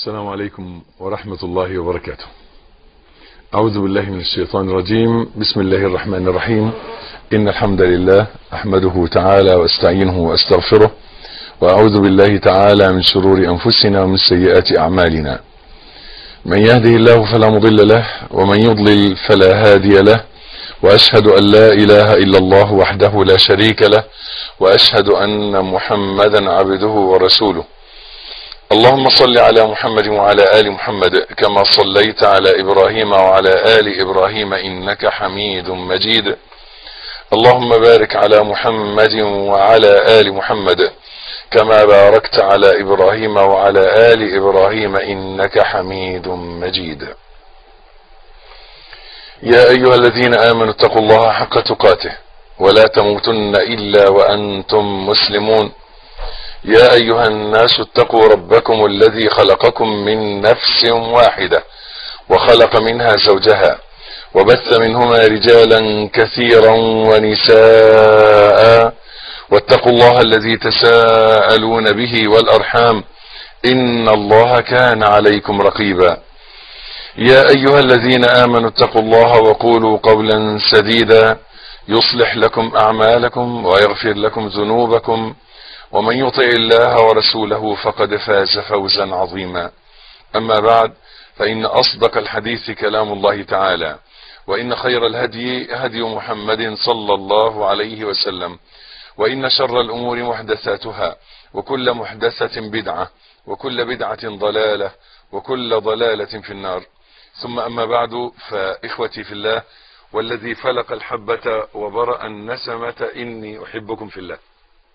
السلام عليكم ورحمة الله وبركاته أعوذ بالله من الشيطان الرجيم بسم الله الرحمن الرحيم إن الحمد لله أحمده تعالى واستعينه واستغفره وأعوذ بالله تعالى من شرور أنفسنا ومن سيئات أعمالنا من يهده الله فلا مضل له ومن يضلل فلا هادي له وأشهد أن لا إله إلا الله وحده لا شريك له وأشهد أن محمدا عبده ورسوله اللهم صل على محمد وعلى آل محمد كما صليت على إبراهيم وعلى آل إبراهيم إنك حميد مجيد اللهم بارك على محمد وعلى آل محمد كما باركت على إبراهيم وعلى آل إبراهيم إنك حميد مجيد يا أيها الذين آمنوا اتقوا الله حق تقاته ولا تموتن إلا وأنتم مسلمون يا أيها الناس اتقوا ربكم الذي خلقكم من نفس واحدة وخلق منها زوجها وبث منهما رجالا كثيرا ونساء واتقوا الله الذي تساءلون به والأرحام إن الله كان عليكم رقيبا يا أيها الذين آمنوا اتقوا الله وقولوا قولا سديدا يصلح لكم أعمالكم ويغفر لكم ذنوبكم ومن يطع الله ورسوله فقد فاز فوزا عظيما أما بعد فإن أصدق الحديث كلام الله تعالى وإن خير الهدي هدي محمد صلى الله عليه وسلم وإن شر الأمور محدثاتها وكل محدثة بدعة وكل بدعة ضلالة وكل ضلالة في النار ثم أما بعد فإخوتي في الله والذي فلق الحبة وبرأ النسمة إني أحبكم في الله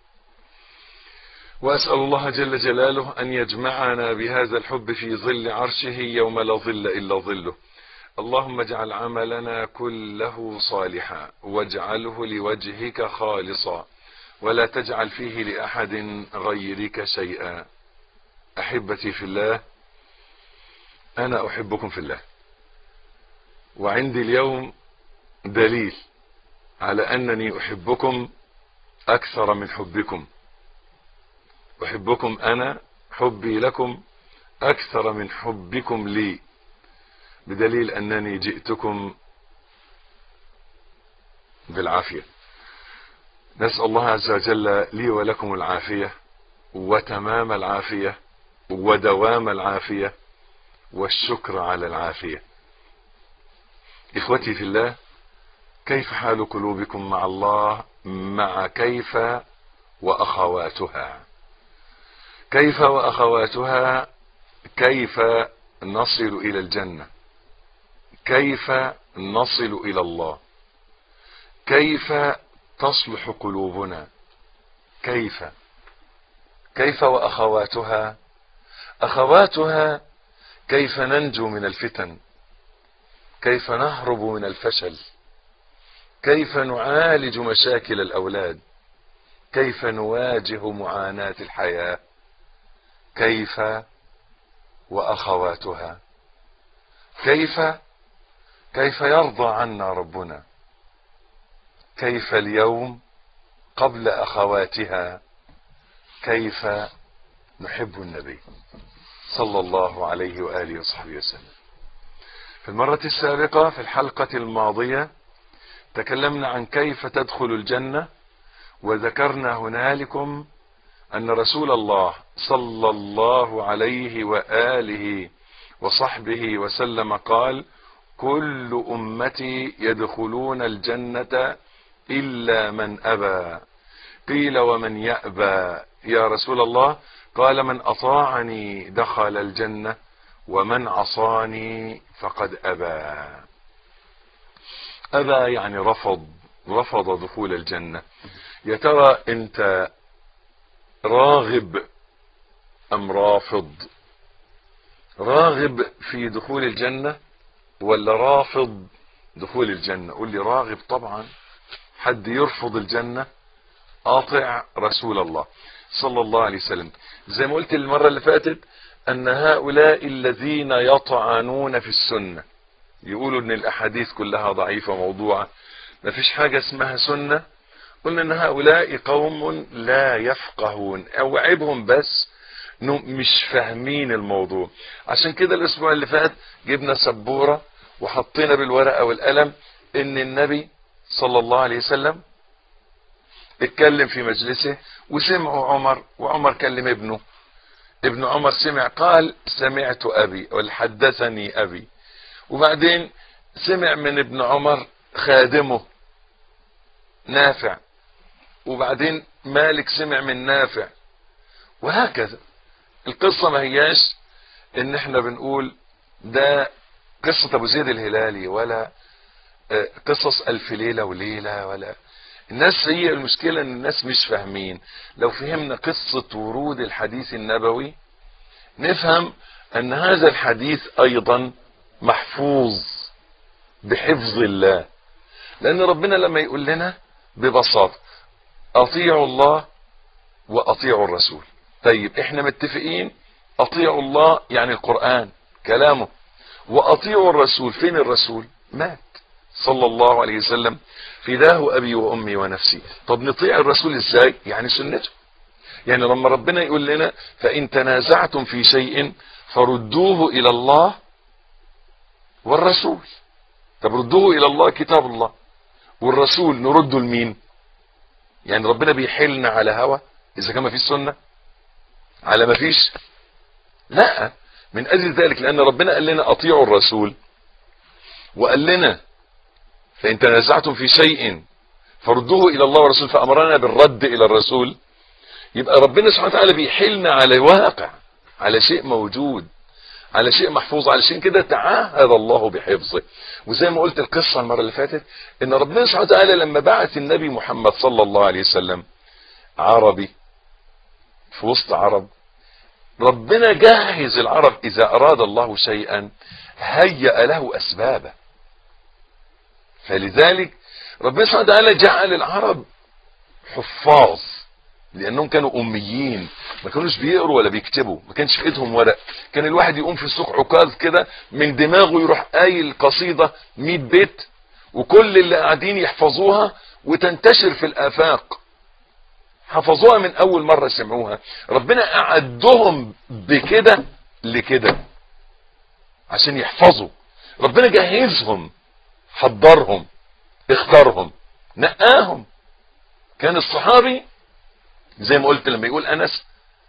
وأسأل الله جل جلاله أن يجمعنا بهذا الحب في ظل عرشه يوم لا ظل إلا ظله اللهم اجعل عملنا كله صالحا واجعله لوجهك خالصا ولا تجعل فيه لأحد غيرك شيئا أحبتي في الله أنا أحبكم في الله وعندي اليوم دليل على أنني أحبكم أكثر من حبكم أحبكم أنا حبي لكم أكثر من حبكم لي بدليل أنني جئتكم بالعافية نسأل الله عز وجل لي ولكم العافية وتمام العافية ودوام العافية والشكر على العافية إخوتي في الله كيف حال قلوبكم مع الله مع كيف وأخواتها كيف وأخواتها كيف نصل إلى الجنة كيف نصل إلى الله كيف تصلح قلوبنا كيف كيف وأخواتها أخواتها كيف ننجو من الفتن كيف نهرب من الفشل كيف نعالج مشاكل الأولاد كيف نواجه معاناة الحياة كيف وأخواتها كيف كيف يرضى عنا ربنا كيف اليوم قبل أخواتها كيف نحب النبي صلى الله عليه وآله وصحبه وسلم في المرة السابقة في الحلقة الماضية تكلمنا عن كيف تدخل الجنة وذكرنا هنالكم أن رسول الله صلى الله عليه وآله وصحبه وسلم قال كل أمتي يدخلون الجنة إلا من أبى قيل ومن يأبى يا رسول الله قال من أطاعني دخل الجنة ومن عصاني فقد أبى أبى يعني رفض رفض دخول الجنة يا ترى أنت راغب أم رافض راغب في دخول الجنة ولا رافض دخول الجنة قول لي راغب طبعا حد يرفض الجنة قاطع رسول الله صلى الله عليه وسلم زي ما قلت المرة اللي فاتت أن هؤلاء الذين يطعنون في السنة يقولوا أن الأحاديث كلها ضعيفة موضوعة ما فيش حاجة اسمها سنة قلنا أن هؤلاء قوم لا يفقهون أو عيبهم بس انهم مش فاهمين الموضوع عشان كده الاسبوع اللي فات جبنا سبورة وحطينا بالورقة والقلم ان النبي صلى الله عليه وسلم اتكلم في مجلسه وسمعوا عمر وعمر كلم ابنه ابن عمر سمع قال سمعت ابي حدثني ابي وبعدين سمع من ابن عمر خادمه نافع وبعدين مالك سمع من نافع وهكذا القصة ما هياش ان احنا بنقول ده قصة ابو زيد الهلالي ولا قصص الف ليلة وليلة ولا الناس هي المشكلة ان الناس مش فاهمين لو فهمنا قصة ورود الحديث النبوي نفهم ان هذا الحديث ايضا محفوظ بحفظ الله لان ربنا لما يقول لنا ببساطة اطيعوا الله واطيعوا الرسول طيب احنا متفقين اطيعوا الله يعني القرآن كلامه واطيعوا الرسول فين الرسول مات صلى الله عليه وسلم فداه ابي وامي ونفسي طب نطيع الرسول ازاي يعني سنته يعني لما ربنا يقول لنا فان تنازعتم في شيء فردوه الى الله والرسول طب ردوه الى الله كتاب الله والرسول نرده لمين يعني ربنا بيحلنا على هوى اذا كان ما فيش سنه على ما فيش لا من اجل ذلك لان ربنا قال لنا اطيعوا الرسول وقال لنا فان تنازعتم في شيء فردوه الى الله والرسول فامرنا بالرد الى الرسول يبقى ربنا سبحانه وتعالى بيحلنا على واقع على شيء موجود على شيء محفوظ علشان كده تعاهد الله بحفظه وزي ما قلت القصة المرة اللي فاتت ان ربنا سبحانه وتعالى لما بعث النبي محمد صلى الله عليه وسلم عربي في وسط عرب ربنا جهز العرب اذا اراد الله شيئا هيأ له اسبابه فلذلك ربنا سبحانه وتعالى جعل العرب حفاظ لانهم كانوا اميين ما كانوش بيقروا ولا بيكتبوا ما كانش في ايدهم ورق كان الواحد يقوم في السوق عكاظ كده من دماغه يروح قايل قصيده 100 بيت وكل اللي قاعدين يحفظوها وتنتشر في الافاق حفظوها من اول مره سمعوها ربنا اعدهم بكده لكده عشان يحفظوا ربنا جهزهم حضرهم اختارهم نقاهم كان الصحابي زي ما قلت لما يقول انس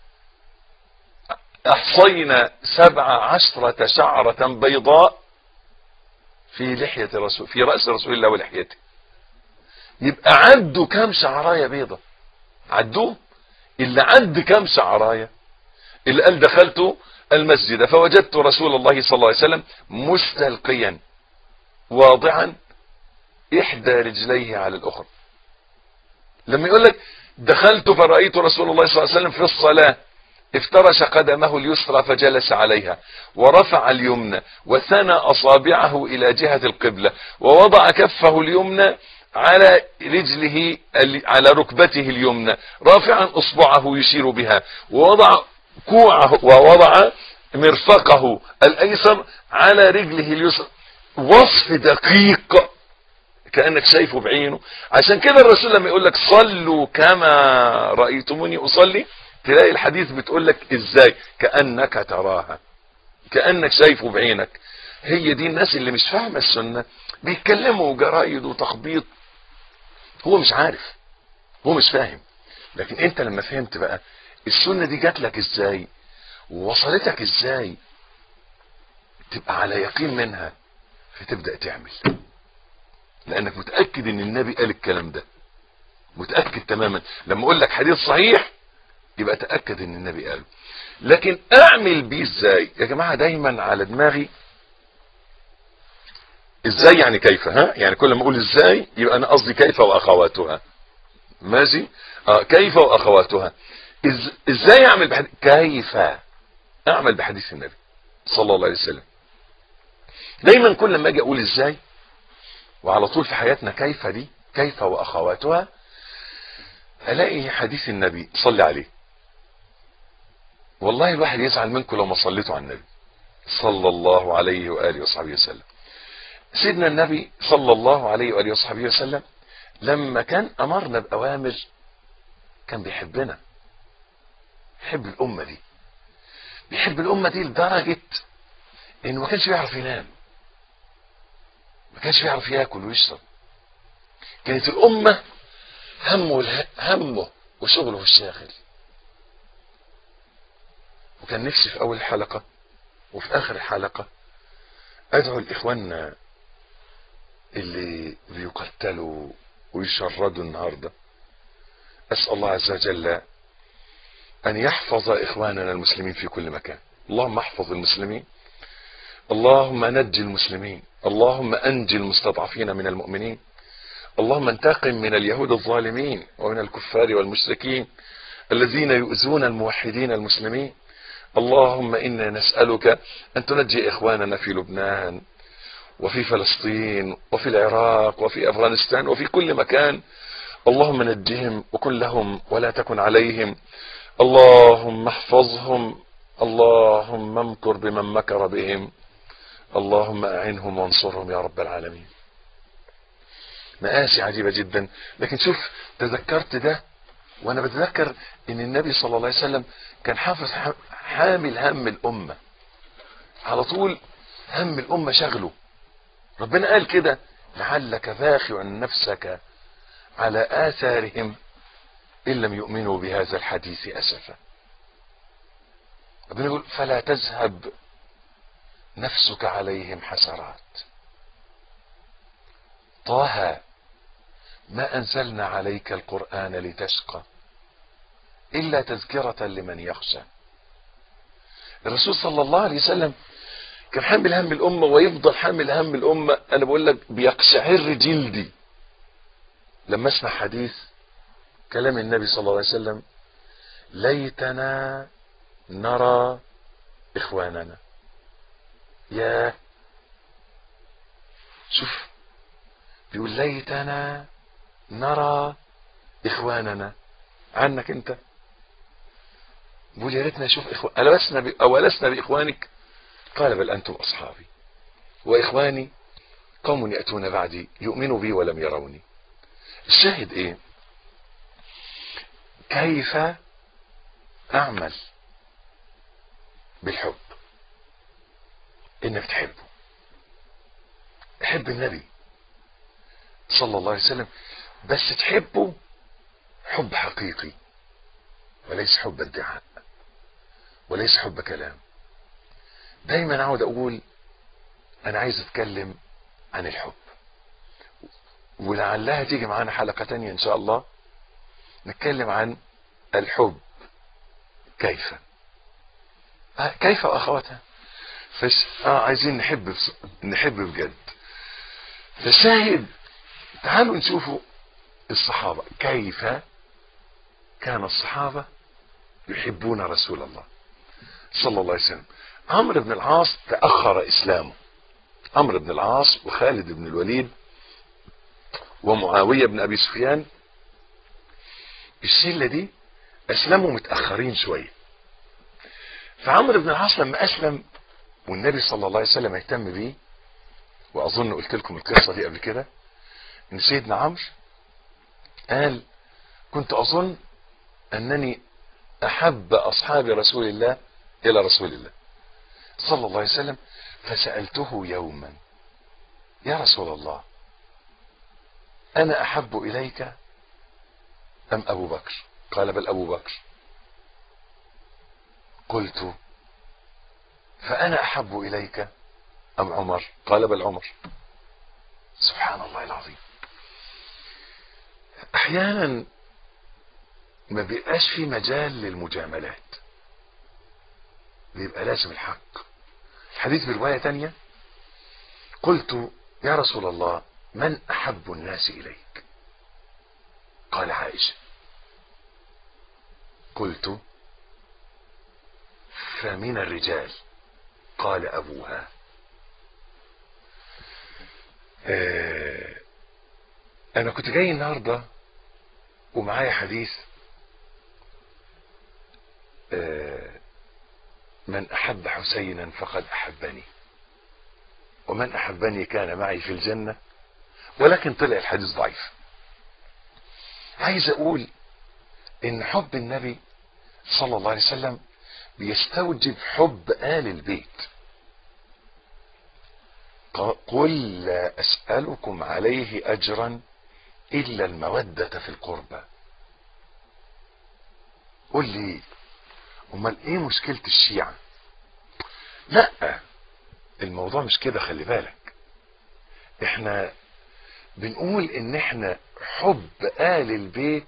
احصينا سبع عشرة شعرة بيضاء في لحية رسول في رأس رسول الله ولحيته يبقى عدوا كام شعراية بيضة عدوه اللي عد كام شعراية اللي قال دخلت المسجد فوجدت رسول الله صلى الله عليه وسلم مستلقيا واضعا احدى رجليه على الاخرى لما يقول لك دخلت فرأيت رسول الله صلى الله عليه وسلم في الصلاة افترش قدمه اليسرى فجلس عليها ورفع اليمنى وثنى أصابعه إلى جهة القبلة ووضع كفه اليمنى على رجله على ركبته اليمنى رافعا أصبعه يشير بها ووضع كوعه ووضع مرفقه الأيسر على رجله اليسرى وصف دقيق كأنك شايفه بعينه عشان كده الرسول لما يقول لك صلوا كما رأيتموني أصلي تلاقي الحديث بتقول لك ازاي كأنك تراها كأنك شايفه بعينك هي دي الناس اللي مش فاهمة السنة بيتكلموا جرايد وتخبيط هو مش عارف هو مش فاهم لكن انت لما فهمت بقى السنة دي جات لك ازاي ووصلتك ازاي تبقى على يقين منها فتبدأ تعمل لانك متأكد ان النبي قال الكلام ده متأكد تماما لما اقول لك حديث صحيح يبقى تأكد ان النبي قاله لكن اعمل بيه ازاي يا جماعة دايما على دماغي ازاي يعني كيف ها يعني كل ما اقول ازاي يبقى انا قصدي كيف واخواتها ماشي اه كيف واخواتها إز... ازاي اعمل بحديث كيف اعمل بحديث النبي صلى الله عليه وسلم دايما كل ما اجي اقول ازاي وعلى طول في حياتنا كيف دي كيف واخواتها الاقي حديث النبي صلي عليه والله الواحد يزعل منكم لو ما صليتوا على النبي صلى الله عليه واله وصحبه وسلم سيدنا النبي صلى الله عليه واله وصحبه وسلم لما كان امرنا باوامر كان بيحبنا يحب الامه دي بيحب الامه دي لدرجه انه ما كانش بيعرف ينام ما كانش بيعرف ياكل ويشرب كانت الامه همه همه وشغله الشاغل وكان نفسي في اول الحلقه وفي اخر الحلقه ادعو لاخواننا اللي بيقتلوا ويشردوا النهارده اسال الله عز وجل ان يحفظ اخواننا المسلمين في كل مكان اللهم احفظ المسلمين اللهم نج المسلمين اللهم انج المستضعفين من المؤمنين اللهم انتقم من اليهود الظالمين ومن الكفار والمشركين الذين يؤذون الموحدين المسلمين اللهم انا نسالك ان تنجي اخواننا في لبنان وفي فلسطين وفي العراق وفي افغانستان وفي كل مكان اللهم نجهم وكن لهم ولا تكن عليهم اللهم احفظهم اللهم امكر بمن مكر بهم اللهم اعنهم وانصرهم يا رب العالمين مآسي عجيبة جدا لكن شوف تذكرت ده وانا بتذكر ان النبي صلى الله عليه وسلم كان حافظ حامل هم الامة على طول هم الامة شغله ربنا قال كده لعلك باخع نفسك على آثارهم إن لم يؤمنوا بهذا الحديث أسفا ربنا يقول فلا تذهب نفسك عليهم حسرات طه ما أنزلنا عليك القرآن لتشقى إلا تذكرة لمن يخشى الرسول صلى الله عليه وسلم كان حامل هم الأمة ويفضل حامل هم الأمة أنا بقول لك بيقشعر جلدي لما اسمع حديث كلام النبي صلى الله عليه وسلم ليتنا نرى إخواننا يا شوف بيقول ليتنا نرى إخواننا عنك أنت بيقول يا ريتنا نشوف إخوان ألسنا ب... أو ألسنا بإخوانك قال بل أنتم أصحابي وإخواني قوم يأتون بعدي يؤمنوا بي ولم يروني الشاهد إيه كيف أعمل بالحب إنك تحبه حب النبي صلى الله عليه وسلم بس تحبه حب حقيقي وليس حب ادعاء وليس حب كلام دايما اقعد اقول انا عايز اتكلم عن الحب ولعلها تيجي معانا حلقة تانية ان شاء الله نتكلم عن الحب كيف آه كيف واخواتها فش... اه عايزين نحب بس... نحب بجد فالشاهد تعالوا نشوفوا الصحابة كيف كان الصحابة يحبون رسول الله صلى الله عليه وسلم عمرو بن العاص تأخر إسلامه عمرو بن العاص وخالد بن الوليد ومعاوية بن أبي سفيان الشلة دي أسلموا متأخرين شوية فعمرو بن العاص لما أسلم والنبي صلى الله عليه وسلم اهتم بيه وأظن قلت لكم القصة دي قبل كده إن سيدنا عمرو قال كنت أظن أنني أحب أصحاب رسول الله إلى رسول الله صلى الله عليه وسلم فسألته يوما يا رسول الله أنا أحب إليك أم أبو بكر قال بل أبو بكر قلت فأنا أحب إليك أم عمر قال بل عمر سبحان الله العظيم أحيانا ما بيبقاش في مجال للمجاملات بيبقى لازم الحق الحديث برواية تانية قلت يا رسول الله من أحب الناس إليك قال عائشة قلت فمن الرجال قال أبوها آه أنا كنت جاي النهاردة ومعايا حديث آه من أحب حسينا فقد أحبني ومن أحبني كان معي في الجنة ولكن طلع الحديث ضعيف عايز أقول إن حب النبي صلى الله عليه وسلم بيستوجب حب آل البيت قل لا أسألكم عليه أجرا إلا المودة في القربى قل لي امال ايه مشكلة الشيعة لا الموضوع مش كده خلي بالك احنا بنقول ان احنا حب آل البيت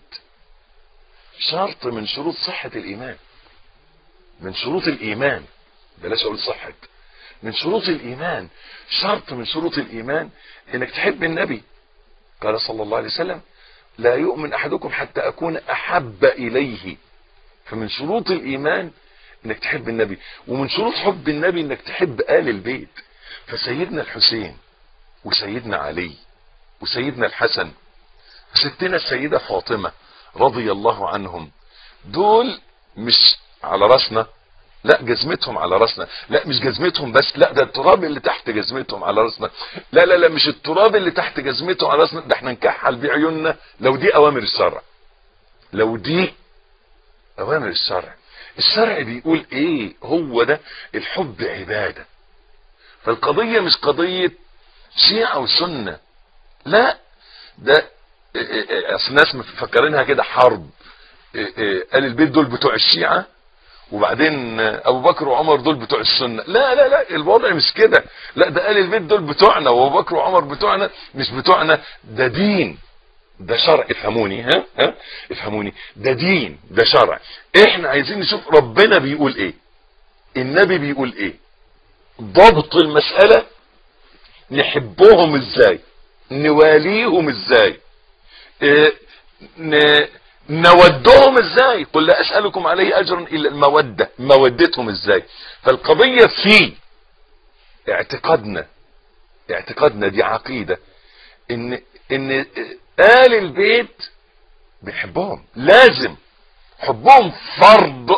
شرط من شروط صحة الايمان من شروط الايمان بلاش اقول صحة من شروط الايمان شرط من شروط الايمان انك تحب النبي قال صلى الله عليه وسلم لا يؤمن احدكم حتى اكون احب اليه فمن شروط الايمان انك تحب النبي ومن شروط حب النبي انك تحب آل البيت فسيدنا الحسين وسيدنا علي وسيدنا الحسن وستنا السيدة فاطمة رضي الله عنهم دول مش على راسنا لا جزمتهم على راسنا لا مش جزمتهم بس لا ده التراب اللي تحت جزمتهم على راسنا لا لا لا مش التراب اللي تحت جزمتهم على راسنا ده احنا نكحل بعيوننا لو دي اوامر الشرع لو دي اوامر الشرع الشرع بيقول ايه هو ده الحب عبادة فالقضية مش قضية شيعة وسنة لا ده اصل الناس مفكرينها كده حرب قال البيت دول بتوع الشيعة وبعدين ابو بكر وعمر دول بتوع السنة لا لا لا الوضع مش كده لا ده قال البيت دول بتوعنا وابو بكر وعمر بتوعنا مش بتوعنا ده دين ده شرع افهموني ها ها افهموني ده دين ده شرع احنا عايزين نشوف ربنا بيقول ايه النبي بيقول ايه ضبط المسألة نحبهم ازاي نواليهم ازاي اه ن... نودهم ازاي قل لا اسألكم عليه اجرا الا المودة مودتهم ازاي فالقضية في اعتقادنا اعتقادنا دي عقيدة ان ان آل البيت بنحبهم لازم حبهم فرض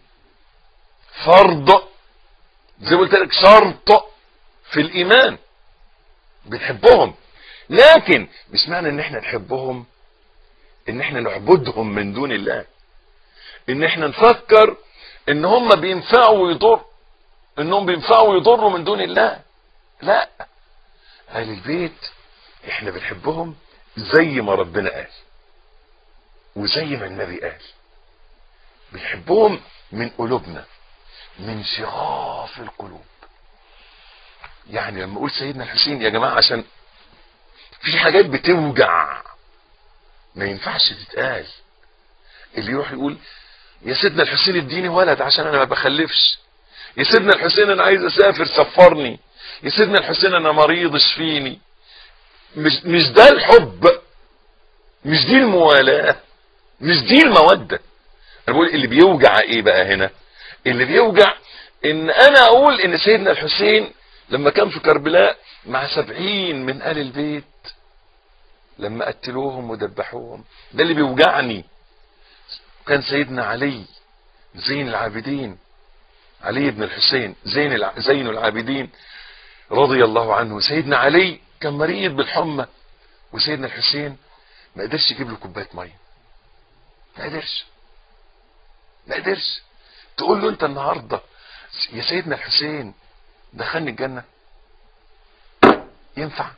فرض زي ما قلت لك شرط في الايمان بنحبهم لكن مش معنى ان احنا نحبهم ان احنا نعبدهم من دون الله ان احنا نفكر ان هم بينفعوا ويضر انهم بينفعوا ويضروا من دون الله لا اهل البيت احنا بنحبهم زي ما ربنا قال وزي ما النبي قال بنحبهم من قلوبنا من شغاف القلوب يعني لما اقول سيدنا الحسين يا جماعة عشان في حاجات بتوجع ما ينفعش تتقال اللي يروح يقول يا سيدنا الحسين اديني ولد عشان انا ما بخلفش يا سيدنا الحسين انا عايز اسافر سفرني يا سيدنا الحسين انا مريض اشفيني مش مش ده الحب مش دي الموالاة مش دي المودة انا بقول اللي بيوجع ايه بقى هنا اللي بيوجع ان انا اقول ان سيدنا الحسين لما كان في كربلاء مع سبعين من آل البيت لما قتلوهم وذبحوهم ده اللي بيوجعني كان سيدنا علي زين العابدين علي بن الحسين زين الع... زين العابدين رضي الله عنه سيدنا علي كان مريض بالحمى وسيدنا الحسين ما قدرش يجيب له كوبايه ميه ما قدرش ما قدرش تقول له انت النهارده يا سيدنا الحسين دخلني الجنه ينفع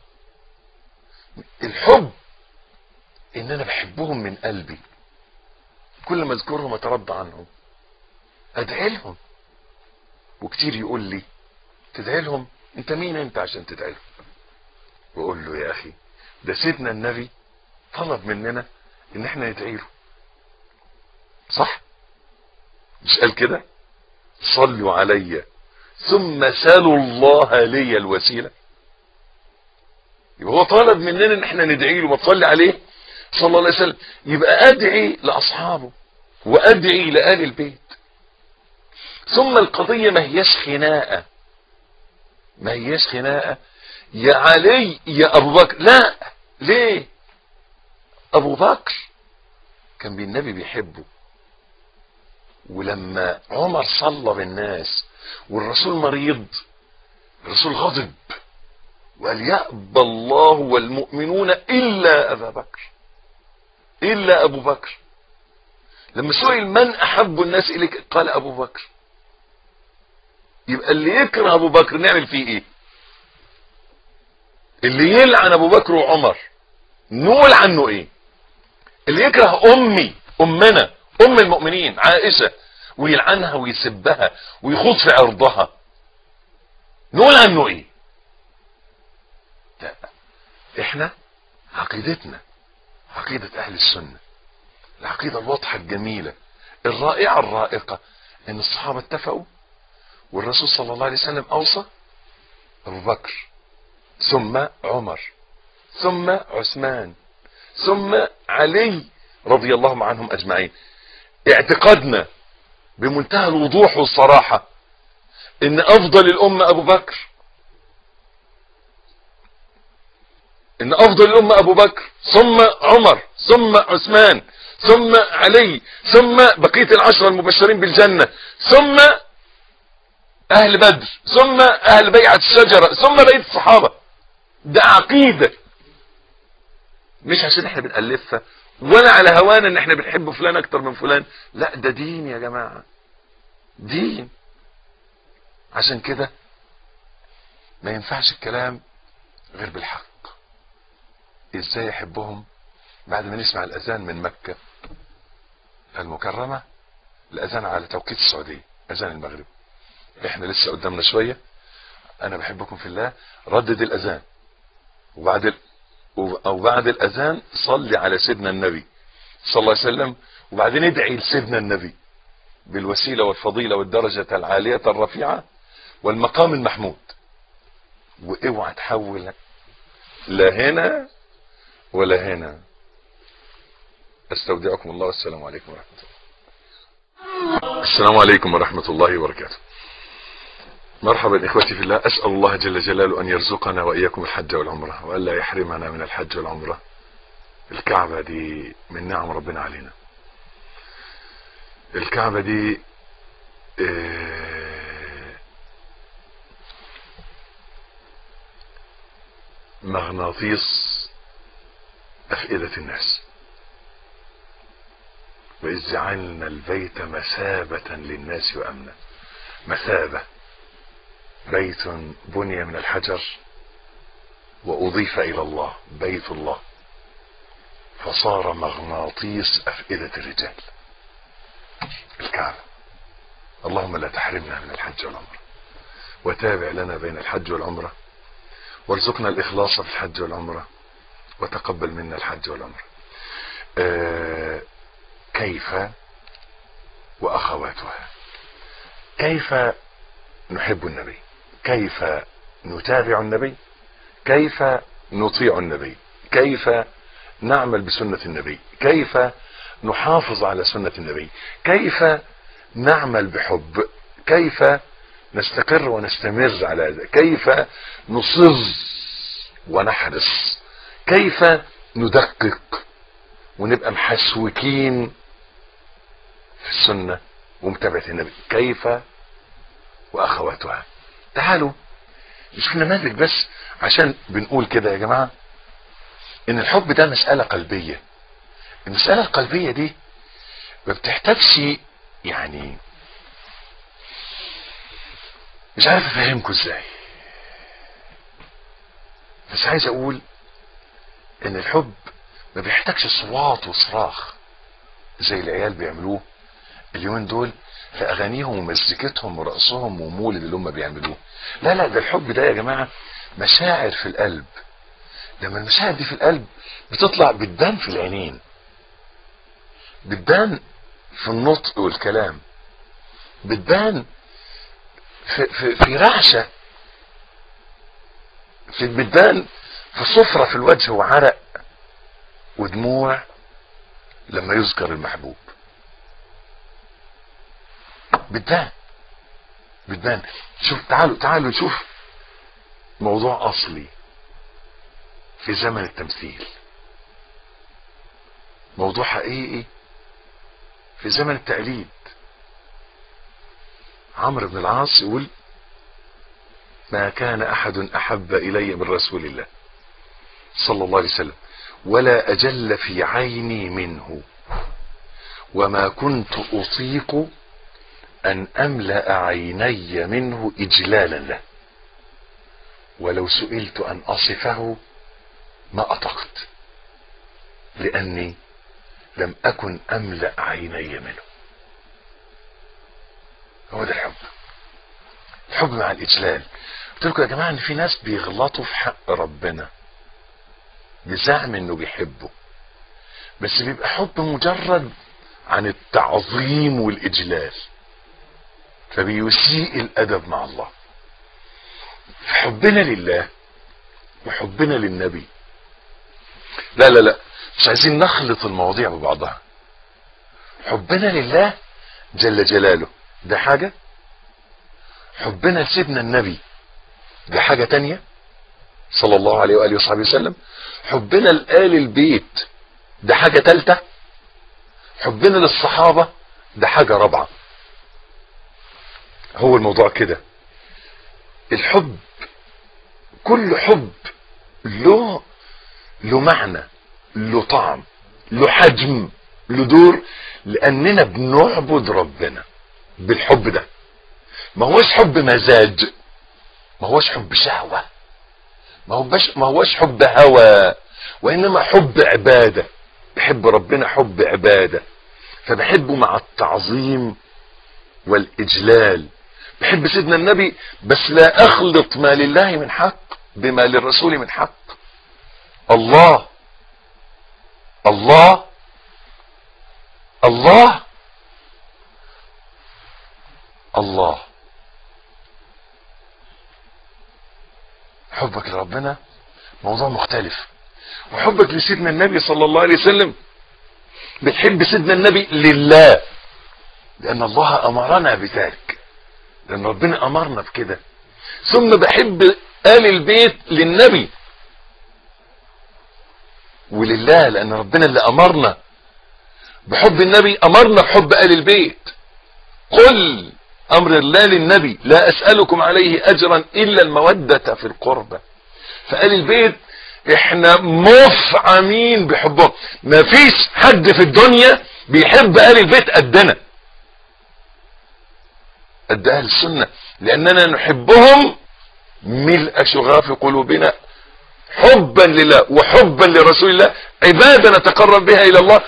الحب ان انا بحبهم من قلبي كل ما اذكرهم اترضى عنهم ادعي لهم وكتير يقول لي تدعي لهم انت مين انت عشان تدعي لهم واقول له يا اخي ده سيدنا النبي طلب مننا ان احنا ندعي له صح مش قال كده صلوا علي ثم سالوا الله لي الوسيله يبقى هو طالب مننا ان احنا ندعي له وتصلي عليه صلى الله عليه وسلم يبقى ادعي لاصحابه وادعي لآل البيت ثم القضية ما هياش خناقة ما هياش خناقة يا علي يا ابو بكر لا ليه ابو بكر كان بالنبي بيحبه ولما عمر صلى بالناس والرسول مريض الرسول غضب وقال يأبى الله والمؤمنون إلا أبا بكر إلا أبو بكر لما سئل من أحب الناس إليك قال أبو بكر اللي يكره ابو بكر نعمل فيه ايه اللي يلعن ابو بكر وعمر نقول عنه ايه اللي يكره امي امنا ام المؤمنين عائشة ويلعنها ويسبها ويخوض في عرضها نقول عنه ايه لا احنا عقيدتنا عقيدة اهل السنة العقيدة الواضحة الجميلة الرائعة الرائقة ان الصحابة اتفقوا والرسول صلى الله عليه وسلم اوصى ابو بكر ثم عمر ثم عثمان ثم علي رضي الله عنهم اجمعين اعتقادنا بمنتهى الوضوح والصراحة ان افضل الامة ابو بكر ان افضل الامة ابو بكر ثم عمر ثم عثمان ثم علي ثم بقية العشرة المبشرين بالجنة ثم اهل بدر ثم اهل بيعة الشجرة ثم بقية الصحابة ده عقيدة مش عشان احنا بنألفها ولا على هوانا ان احنا بنحب فلان اكتر من فلان لا ده دين يا جماعة دين عشان كده ما ينفعش الكلام غير بالحق ازاي يحبهم بعد ما نسمع الاذان من مكة المكرمة الاذان على توقيت السعودية اذان المغرب احنا لسه قدامنا شوية انا بحبكم في الله ردد الاذان وبعد ال... او بعد الاذان صلي على سيدنا النبي صلى الله عليه وسلم وبعدين ادعي لسيدنا النبي بالوسيلة والفضيلة والدرجة العالية الرفيعة والمقام المحمود واوعى تحول لا هنا ولا هنا استودعكم الله والسلام عليكم ورحمة الله السلام عليكم ورحمة الله وبركاته مرحبا اخوتي في الله اسأل الله جل جلاله ان يرزقنا واياكم الحج والعمرة والا يحرمنا من الحج والعمرة الكعبة دي من نعم ربنا علينا الكعبة دي مغناطيس افئدة الناس واذ جعلنا البيت مثابة للناس وامنا مثابة بيت بني من الحجر واضيف الى الله بيت الله فصار مغناطيس افئدة الرجال الكعبة اللهم لا تحرمنا من الحج والعمرة وتابع لنا بين الحج والعمرة وارزقنا الاخلاص في الحج والعمرة وتقبل منا الحج والعمرة آه كيف واخواتها كيف نحب النبي كيف نتابع النبي كيف نطيع النبي كيف نعمل بسنة النبي كيف نحافظ على سنة النبي كيف نعمل بحب كيف نستقر ونستمر على هذا كيف نصر ونحرص كيف ندقق ونبقى محسوكين في السنة ومتابعة النبي كيف واخواتها تعالوا نشوف نماذج بس عشان بنقول كده يا جماعة ان الحب ده مسألة قلبية المسألة القلبية دي ما بتحتاجش يعني مش عارف افهمكم ازاي بس عايز اقول ان الحب ما بيحتاجش صوات وصراخ زي العيال بيعملوه اليومين دول في اغانيهم ومزيكتهم ورقصهم ومولد اللي هم بيعملوه لا لا ده الحب ده يا جماعة مشاعر في القلب لما المشاعر دي في القلب بتطلع بتبان في العينين بتبان في النطق والكلام بتبان في, في, في رعشة في بتبان في صفرة في الوجه وعرق ودموع لما يذكر المحبوب بتبان بتبان شوف تعالوا تعالوا نشوف موضوع اصلي في زمن التمثيل موضوع حقيقي في زمن التقليد عمرو بن العاص يقول ما كان احد احب الي من رسول الله صلى الله عليه وسلم ولا اجل في عيني منه وما كنت اطيق ان املأ عيني منه اجلالا له ولو سئلت ان اصفه ما اطقت لاني لم اكن املأ عيني منه هو ده الحب الحب مع الاجلال قلت لكم يا جماعه ان في ناس بيغلطوا في حق ربنا بزعم انه بيحبه بس بيبقى حب مجرد عن التعظيم والاجلال فبيسيء الادب مع الله حبنا لله وحبنا للنبي لا لا لا مش عايزين نخلط المواضيع ببعضها حبنا لله جل جلاله ده حاجة حبنا لسيدنا النبي ده حاجة تانية صلى الله عليه وآله وصحبه وسلم حبنا لآل البيت ده حاجة تالتة حبنا للصحابة ده حاجة رابعة هو الموضوع كده الحب كل حب له له معنى له طعم له حجم له دور لاننا بنعبد ربنا بالحب ده ما هوش حب مزاج ما هوش حب شهوة ما هوش ما هوش حب هوى وانما حب عبادة بحب ربنا حب عبادة فبحبه مع التعظيم والاجلال بحب سيدنا النبي بس لا اخلط ما لله من حق بما للرسول من حق الله الله الله الله حبك لربنا موضوع مختلف وحبك لسيدنا النبي صلى الله عليه وسلم بتحب سيدنا النبي لله لان الله امرنا بذلك لان ربنا امرنا بكده ثم بحب آل البيت للنبي ولله لان ربنا اللي امرنا بحب النبي امرنا بحب آل البيت قل امر الله للنبي لا اسألكم عليه اجرا الا المودة في القربة فآل البيت احنا مفعمين بحبهم مفيش حد في الدنيا بيحب آل البيت قدنا قد اهل السنة لاننا نحبهم ملء شغاف قلوبنا حبا لله وحبا لرسول الله عبادة نتقرب بها الى الله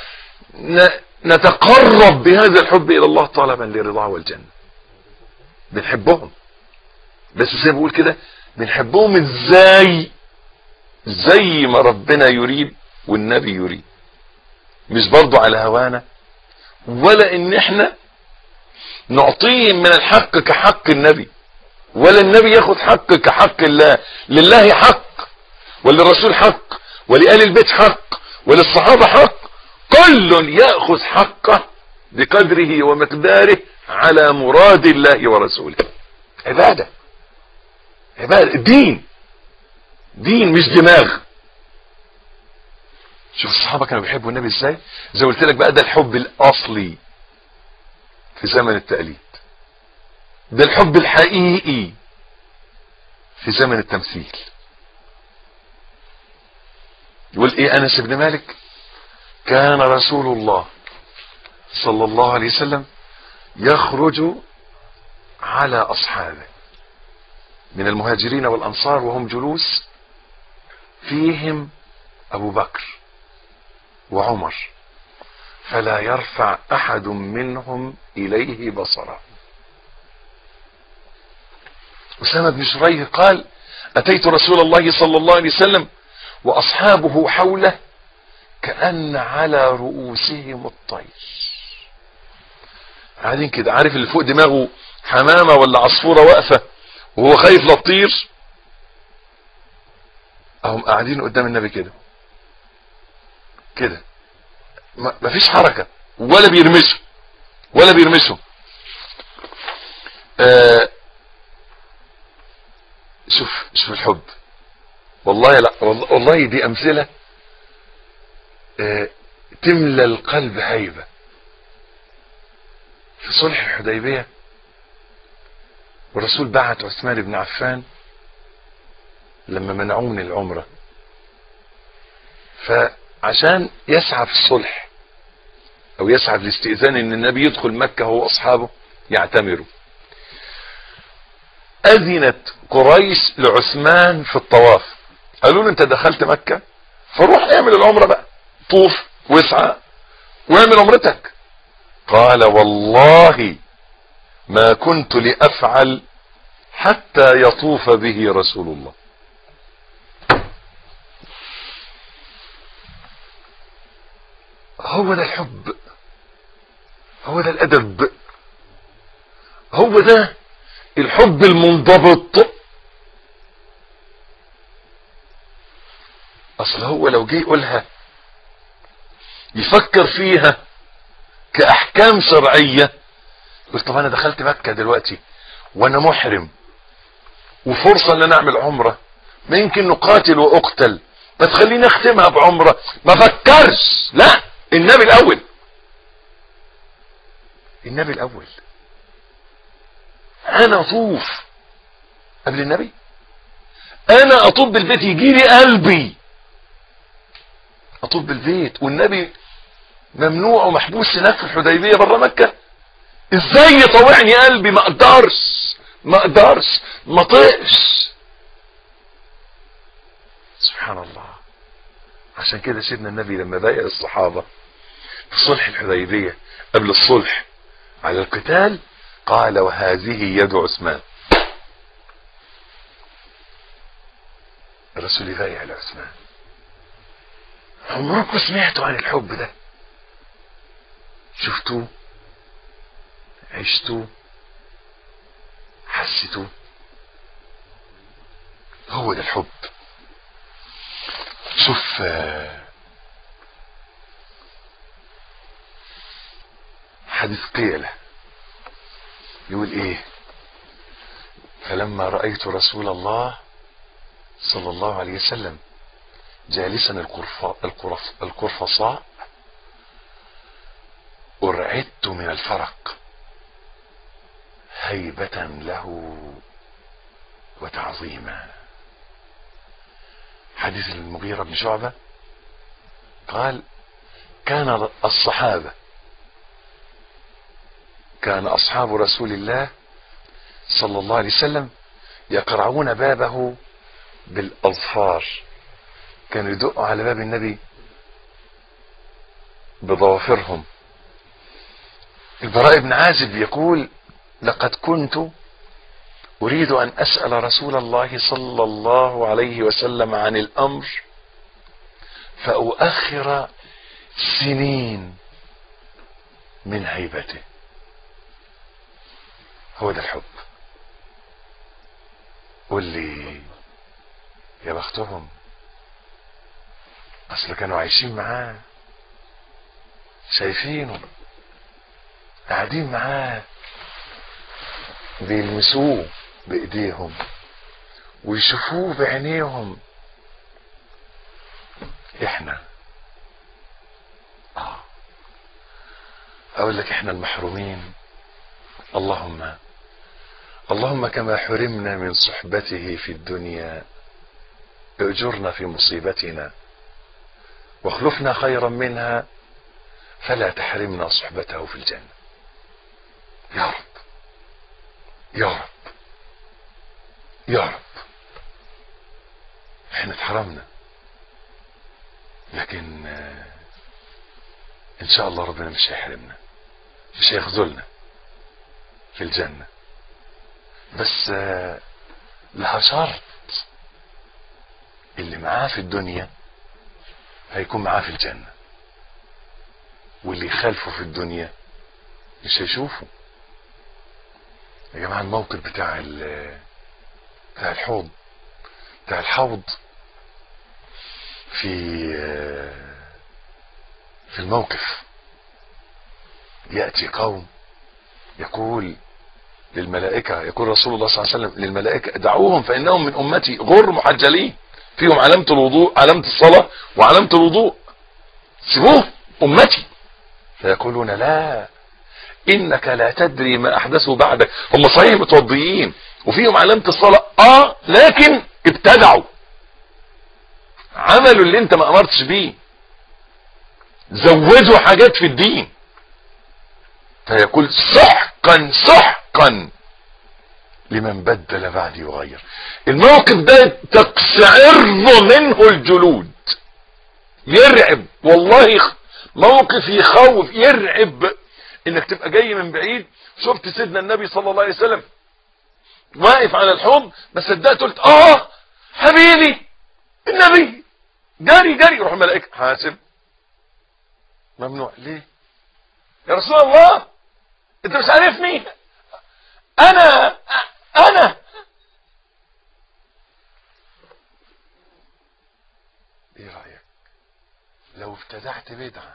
نتقرب بهذا الحب الى الله طلبا لرضاه والجنة بنحبهم بس زي ما بقول كده بنحبهم ازاي زي ما ربنا يريد والنبي يريد مش برضو على هوانا ولا ان احنا نعطيهم من الحق كحق النبي ولا النبي ياخد حق كحق الله لله حق وللرسول حق ولآل البيت حق وللصحابة حق كل يأخذ حقه بقدره ومقداره على مراد الله ورسوله عبادة عبادة دين دين مش دماغ شوف الصحابة كانوا بيحبوا النبي ازاي زي قلت لك بقى ده الحب الاصلي في زمن التقليد ده الحب الحقيقي في زمن التمثيل يقول ايه انس بن مالك كان رسول الله صلى الله عليه وسلم يخرج على اصحابه من المهاجرين والانصار وهم جلوس فيهم ابو بكر وعمر فلا يرفع احد منهم اليه بصره اسامه بن شريح قال اتيت رسول الله صلى الله عليه وسلم واصحابه حوله كأن على رؤوسهم الطير قاعدين كده عارف اللي فوق دماغه حمامة ولا عصفورة واقفة وهو خايف لا تطير اهم قاعدين قدام النبي كده كده مفيش حركة ولا بيرمشوا ولا بيرمشوا آه شوف شوف الحب والله لا والله دي امثله تملى القلب هيبة في صلح الحديبية والرسول بعت عثمان بن عفان لما منعوه من العمرة فعشان يسعى في الصلح او يسعى في الاستئذان ان النبي يدخل مكة هو واصحابه يعتمروا اذنت قريش لعثمان في الطواف قالوا له انت دخلت مكة فروح اعمل العمرة بقى طوف واسعى واعمل عمرتك قال والله ما كنت لافعل حتى يطوف به رسول الله هو ده الحب هو ده الادب هو ده الحب المنضبط اصل هو لو جه يقولها يفكر فيها كاحكام شرعية يقول طب انا دخلت مكة دلوقتي وانا محرم وفرصة ان انا اعمل عمرة ما يمكن نقاتل واقتل ما تخليني اختمها بعمرة ما فكرش لا النبي الاول النبي الاول انا اطوف قبل النبي انا اطوف بالبيت يجي لي قلبي اطوف بالبيت والنبي ممنوع ومحبوس هناك في الحديبيه بره مكه ازاي يطوعني قلبي ما اقدرش ما اقدرش ما طقش سبحان الله عشان كده سيدنا النبي لما بايع الصحابة في صلح الحديبية قبل الصلح على القتال قال وهذه يد عثمان الرسول يبايع لعثمان عمركم سمعتوا عن الحب ده شفتوه عشتوه حسيتوه هو ده الحب شوف حديث قيلة يقول ايه فلما رأيت رسول الله صلى الله عليه وسلم جالسا القرفاء القرف القرفصاء أرعدت من الفرق هيبة له وتعظيما حديث المغيرة بن شعبة قال كان الصحابة كان أصحاب رسول الله صلى الله عليه وسلم يقرعون بابه بالأظفار كانوا يدقوا على باب النبي بضوافرهم البراء بن عازب يقول لقد كنت أريد أن أسأل رسول الله صلى الله عليه وسلم عن الأمر فأؤخر سنين من هيبته هو ده الحب قول لي يا بختهم اصل كانوا عايشين معاه شايفينه قاعدين معاه بيلمسوه بايديهم ويشوفوه بعينيهم احنا اه اقول لك احنا المحرومين اللهم اللهم كما حرمنا من صحبته في الدنيا اجرنا في مصيبتنا واخلفنا خيرا منها فلا تحرمنا صحبته في الجنة يا رب يا رب يا رب احنا اتحرمنا لكن ان شاء الله ربنا مش هيحرمنا مش هيخذلنا في الجنة بس لها شرط اللي معاه في الدنيا هيكون معاه في الجنة واللي يخالفه في الدنيا مش هيشوفه يا جماعة الموقف بتاع بتاع الحوض بتاع الحوض في في الموقف يأتي قوم يقول للملائكة يقول رسول الله صلى الله عليه وسلم للملائكة دعوهم فإنهم من أمتي غر محجلين فيهم علامة الوضوء علامة الصلاة وعلامة الوضوء سيبوه أمتي فيقولون لا إنك لا تدري ما أحدثوا بعدك هم صحيح متوضيين وفيهم علامة الصلاة آه لكن ابتدعوا عملوا اللي انت ما أمرتش بيه زودوا حاجات في الدين فيقول سحقا سحقا لمن بدل بعدي وغير الموقف ده تقشعر منه الجلود يرعب والله موقف يخوف يرعب انك تبقى جاي من بعيد شفت سيدنا النبي صلى الله عليه وسلم واقف على الحوض ما صدقت قلت اه حبيبي النبي جري جري يروح الملائكه حاسب ممنوع ليه يا رسول الله انت مش عارفني انا انا ايه رايك لو ابتدعت بدعه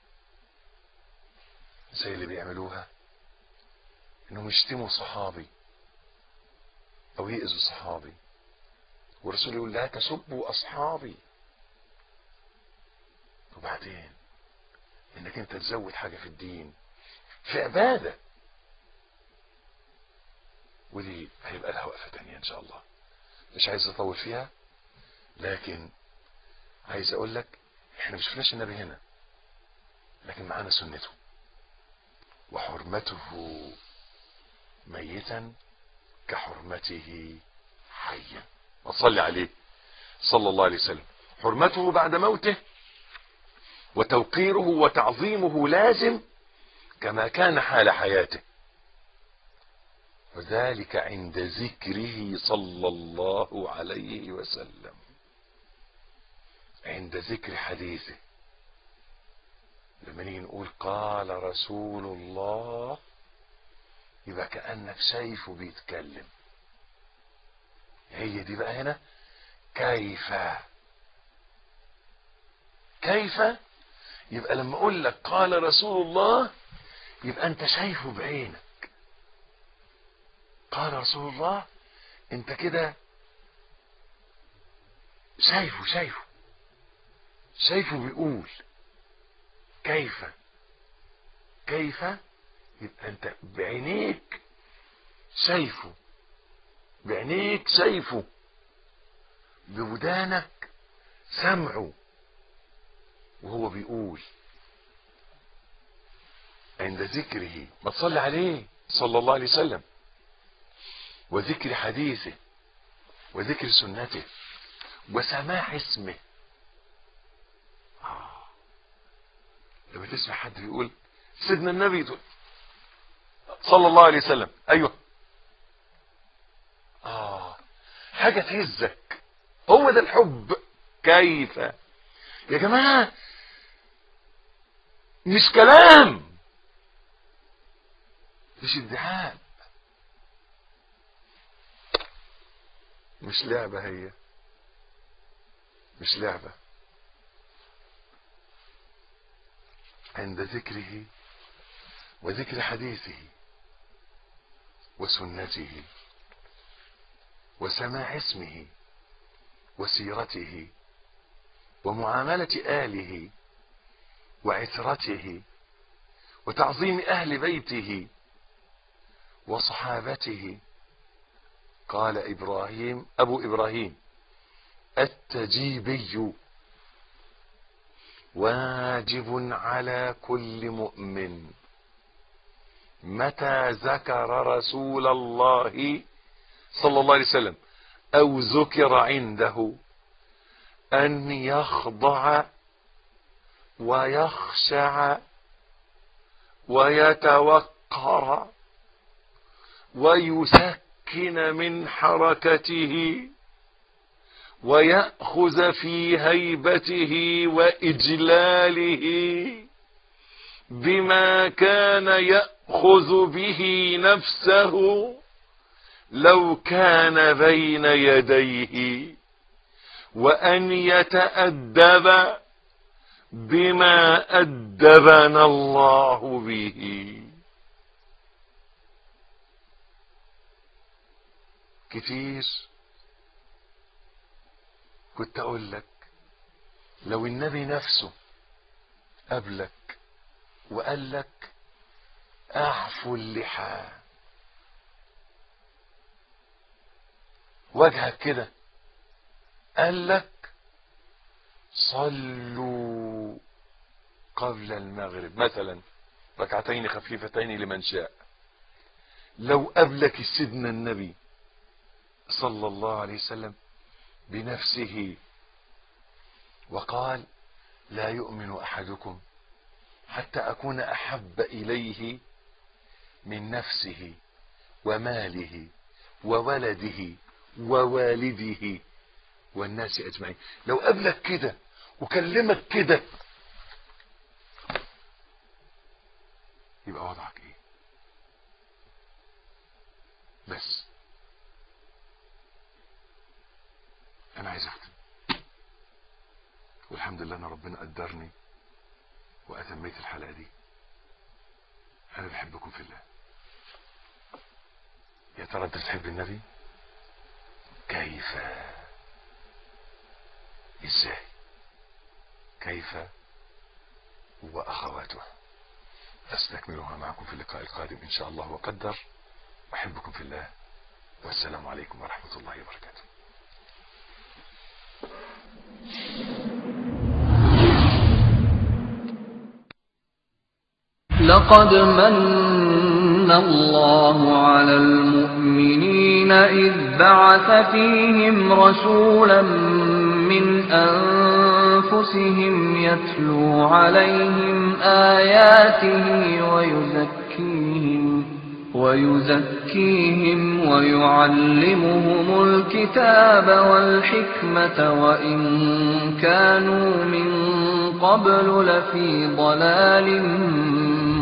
زي اللي بيعملوها انهم يشتموا صحابي او يأذوا صحابي والرسول يقول لا تسبوا اصحابي وبعدين انك انت تزود حاجة في الدين في عبادة ودي هيبقى لها وقفة تانية ان شاء الله مش عايز اطول فيها لكن عايز اقول لك احنا مش شفناش النبي هنا لكن معانا سنته وحرمته ميتا كحرمته حيا وصلي عليه صلى الله عليه وسلم حرمته بعد موته وتوقيره وتعظيمه لازم كما كان حال حياته وذلك عند ذكره صلى الله عليه وسلم عند ذكر حديثه لما نيجي نقول قال رسول الله يبقى كأنك شايفه بيتكلم هي دي بقى هنا كيف كيف يبقى لما اقول لك قال رسول الله يبقى انت شايفه بعينك قال رسول الله انت كده شايفه شايفه شايفه بيقول كيف كيف يبقى انت بعينيك شايفه بعينيك شايفه بودانك سمعه وهو بيقول عند ذكره ما تصلي عليه صلى الله عليه وسلم وذكر حديثه وذكر سنته وسماع اسمه آه. لما تسمع حد بيقول سيدنا النبي تقول صلى الله عليه وسلم ايوه اه حاجة تهزك هو ده الحب كيف يا جماعة مش كلام مش ادعاء مش لعبة هي مش لعبة عند ذكره وذكر حديثه وسنته وسماع اسمه وسيرته ومعاملة آله وعترته وتعظيم أهل بيته وصحابته قال إبراهيم أبو إبراهيم التجيبي واجب على كل مؤمن متى ذكر رسول الله صلى الله عليه وسلم أو ذكر عنده أن يخضع ويخشع ويتوقر ويسكن من حركته ويأخذ في هيبته وإجلاله بما كان يأخذ به نفسه لو كان بين يديه وأن يتأدب بما أدبنا الله به كتير كنت أقول لك لو النبي نفسه قبلك وقال لك اعفوا اللحى وجهك كده قال لك صلوا قبل المغرب مثلا ركعتين خفيفتين لمن شاء لو قبلك سيدنا النبي صلى الله عليه وسلم بنفسه وقال لا يؤمن احدكم حتى اكون احب اليه من نفسه وماله وولده ووالده والناس اجمعين لو قابلك كده وكلمك كده يبقى وضعك ايه بس انا عايز اختم والحمد لله ان ربنا قدرني واتميت الحلقه دي انا بحبكم في الله يا ترى انت بتحب النبي كيف ازاي كيف واخواته استكملها معكم في اللقاء القادم ان شاء الله وقدر احبكم في الله والسلام عليكم ورحمه الله وبركاته لقد من الله على المؤمنين إذ بعث فيهم رسولا من أنفسهم يتلو عليهم آياته ويزكيهم ويزكيهم ويعلمهم الكتاب والحكمة وإن كانوا من قبل لفي ضلال